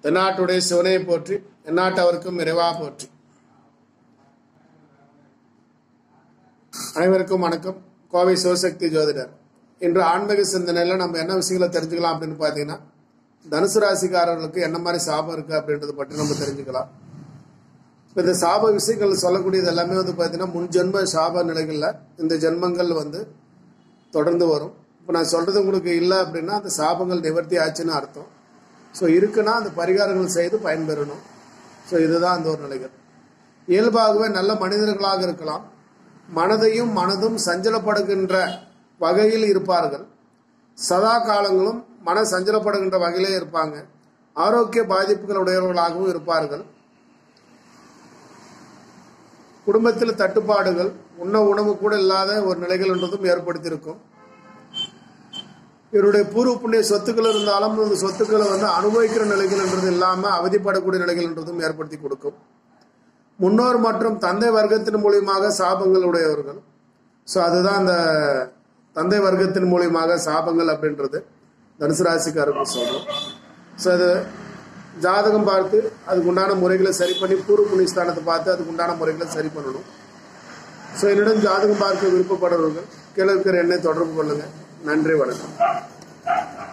தென்னாட்டுடைய சிவனை போற்றி எந்நாட்டவருக்கும் இறைவா போற்றி அனைவருக்கும் வணக்கம் கோவை சிவசக்தி ஜோதிடர் இன்று ஆன்மீக சிந்தனையில் நம்ம என்ன விஷயங்களை தெரிஞ்சுக்கலாம் அப்படின்னு பார்த்தீங்கன்னா தனுசு ராசிக்காரர்களுக்கு என்ன மாதிரி சாபம் இருக்கு அப்படின்றத பற்றி நம்ம தெரிஞ்சுக்கலாம் இப்போ இந்த சாப விஷயங்கள் சொல்லக்கூடியது எல்லாமே வந்து பார்த்தீங்கன்னா முன் ஜென்ம சாப நிலைகளில் இந்த ஜென்மங்கள் வந்து தொடர்ந்து வரும் இப்போ நான் சொல்றது உங்களுக்கு இல்லை அப்படின்னா அந்த சாபங்கள் நிவர்த்தி ஆச்சுன்னு அர்த்தம் ஸோ இருக்குன்னா அந்த பரிகாரங்கள் செய்து பயன்பெறணும் ஸோ இதுதான் அந்த ஒரு நிலைகள் இயல்பாகவே நல்ல மனிதர்களாக இருக்கலாம் மனதையும் மனதும் சஞ்சலப்படுகின்ற வகையில் இருப்பார்கள் சதா காலங்களும் மன சஞ்சலப்படுகின்ற வகையிலே இருப்பாங்க ஆரோக்கிய பாதிப்புகள் உடையவர்களாகவும் இருப்பார்கள் குடும்பத்தில் தட்டுப்பாடுகள் உண்ண உணவு கூட இல்லாத ஒரு நிலைகள் என்றதும் ஏற்படுத்தியிருக்கும் இவருடைய பூர்வ புண்ணிய சொத்துக்கள் இருந்தாலும் அந்த சொத்துக்களை வந்து அனுபவிக்கிற நிலைகள் என்றது இல்லாமல் அவதிப்படக்கூடிய நிலைகள் என்றதும் ஏற்படுத்தி கொடுக்கும் முன்னோர் மற்றும் தந்தை வர்க்கத்தின் மூலியமாக சாபங்கள் உடையவர்கள் ஸோ அதுதான் அந்த தந்தை வர்க்கத்தின் மூலியமாக சாபங்கள் அப்படின்றது தனுசு ராசிக்காரர்கள் சொல்றோம் ஸோ அது ஜாதகம் பார்த்து அதுக்கு உண்டான முறைகளை சரி பண்ணி பூர்வ புண்ணிய ஸ்தானத்தை பார்த்து அதுக்கு உண்டான முறைகளை சரி பண்ணணும் ஸோ என்னிடம் ஜாதகம் பார்க்க விருப்பப்படுறவர்கள் கீழே இருக்கிற எண்ணை தொடர்பு கொள்ளுங்க நன்றி வணக்கம்